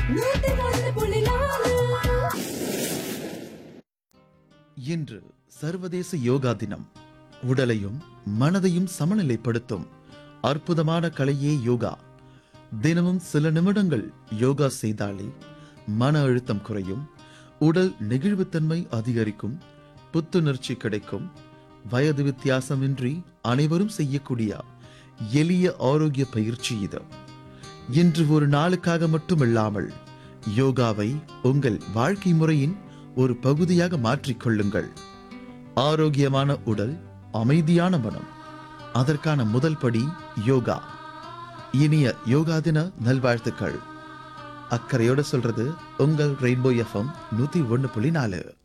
நூத்தி ஒன்று புள்ளி நாலு இன்று சர்வதேச யோகா தினம் உடலையும் மனதையும் சமநிலைப்படுத்தும் அற்புதமான கலையே யோகா தினமும் சில நிமிடங்கள் யோகா செய்தாலே மன அழுத்தம் குறையும் உடல் நெகிழ்வுத்தன்மை அதிகரிக்கும் புத்துணர்ச்சி கிடைக்கும் வயது வித்தியாசமின்றி அனைவரும் செய்யக்கூடிய எளிய ஆரோக்கிய பயிற்சி இது இன்று ஒரு நாளுக்காக மட்டுமில்லாமல் யோகாவை உங்கள் வாழ்க்கை முறையின் ஒரு பகுதியாக மாற்றிக்கொள்ளுங்கள் ஆரோக்கியமான உடல் அமைதியான மனம் அதற்கான முதல் படி யோகா இனிய யோகா தின நல்வாழ்த்துக்கள் அக்கறையோட சொல்றது உங்கள் ரெயின்போ எஃப்எம் நூத்தி ஒன்னு புள்ளி நாலு